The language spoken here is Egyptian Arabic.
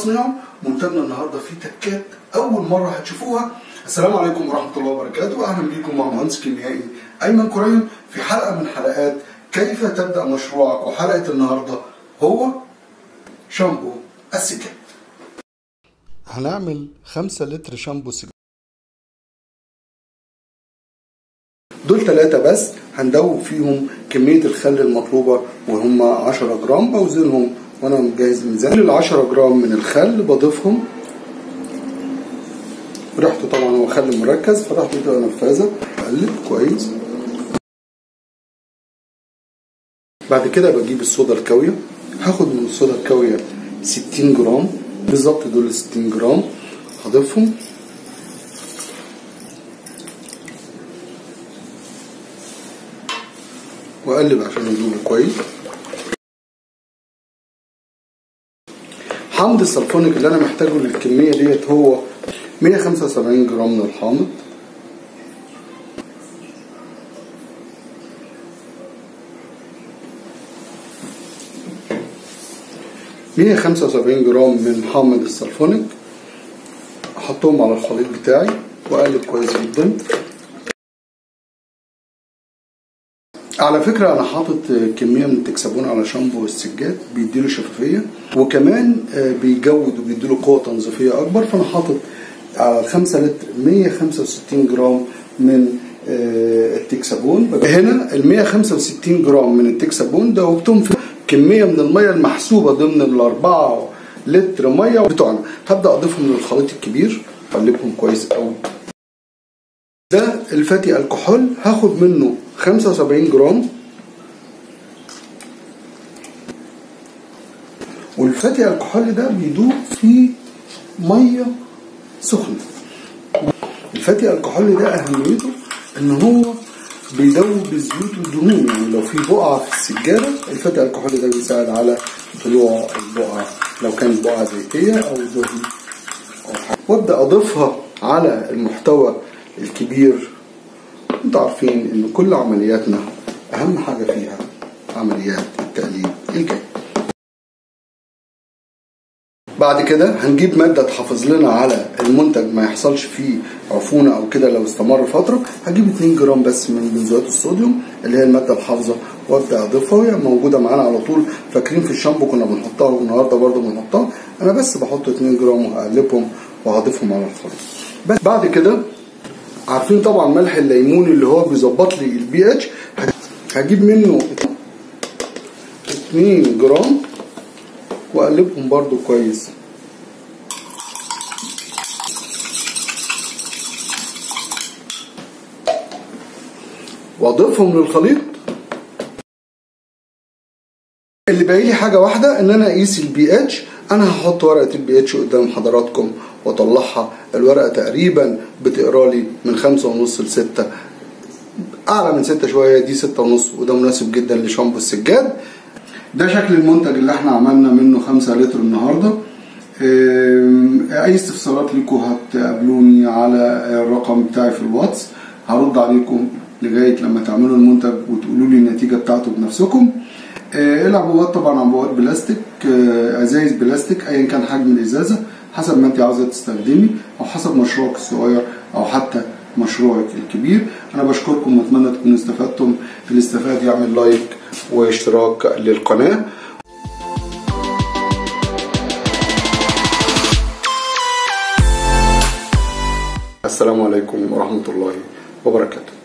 تصنيعه منتجنا النهارده فيه تكات اول مره هتشوفوها السلام عليكم ورحمه الله وبركاته اهلا بيكم مع مهندس كيميائي ايمن كريم في حلقه من حلقات كيف تبدا مشروعك وحلقه النهارده هو شامبو السكات هنعمل 5 لتر شامبو سكات دول ثلاثة بس هندوب فيهم كمية الخل المطلوبة وهم 10 جرام بوزنهم وانا مجهز الميزان ال 10 جرام من الخل بضيفهم ريحته طبعا هو خل مركز فريحته بتبقى نفاذة اقلب كويس بعد كده بجيب الصودا الكاوية هاخد من الصودا الكاوية 60 جرام بالظبط دول 60 جرام هضيفهم واقلب عشان يدوبوا كويس حامض السلفونيك اللي انا محتاجه للكميه ديت هو 175 جرام من الحامض مية خمسة وسبعين جرام من حامض السلفونيك احطهم على الخليط بتاعي واقلب كويس جدا على فكرة أنا حاطط كمية من التكسبون على شامبو السجاد بيديله شفافية وكمان بيجود وبيديله قوة تنظيفية أكبر فأنا حاطط على الخمسة لتر 165 جرام من التكسبون هنا ال 165 جرام من التكسبون دوبتهم في كمية من المية المحسوبة ضمن الأربعة لتر مية بتوعنا هبدأ أضيفهم للخليط الكبير أقلبهم كويس قوي ده الفاتي الكحول هاخد منه 75 جرام والفاتي الكحول ده بيدوب في ميه سخنه الفاتي الكحول ده اهميته ان هو بيدوب الزيوت والدهون يعني لو في بقعه في السجاده الفاتي الكحول ده بيساعد على طلوع البقعه لو كانت بقعه زيتيه او دهن او حاجه وابدا اضيفها على المحتوى الكبير انتوا عارفين ان كل عملياتنا اهم حاجه فيها عمليات التقليب الجيد بعد كده هنجيب ماده تحافظ لنا على المنتج ما يحصلش فيه عفونه او كده لو استمر فتره هجيب 2 جرام بس من بنزوات الصوديوم اللي هي الماده الحافظه وابدا اضيفها وهي موجوده معانا على طول فاكرين في الشامبو كنا بنحطها والنهارده برده بنحطها انا بس بحط 2 جرام وهقلبهم وهضيفهم على الخليط بس بعد كده عارفين طبعا ملح الليمون اللي هو بيظبط لي البي اتش هجيب منه 2 جرام واقلبهم برده كويس واضيفهم للخليط اللي باقي لي حاجه واحده ان انا اقيس البي اتش انا هحط ورقه البي اتش قدام حضراتكم واطلعها الورقه تقريبا بتقرا لي من خمسة ونص لستة اعلى من ستة شويه دي ستة ونص وده مناسب جدا لشامبو السجاد ده شكل المنتج اللي احنا عملنا منه خمسة لتر النهارده اي استفسارات لكم هتقابلوني على الرقم بتاعي في الواتس هرد عليكم لغايه لما تعملوا المنتج وتقولوا لي النتيجه بتاعته بنفسكم العبوات طبعا عبوات بلاستيك ازايز بلاستيك ايا كان حجم الازازه حسب ما انت عاوزه تستخدمي او حسب مشروعك الصغير او حتى مشروعك الكبير انا بشكركم واتمنى تكونوا استفدتم اللي استفاد يعمل لايك واشتراك للقناه السلام عليكم ورحمه الله وبركاته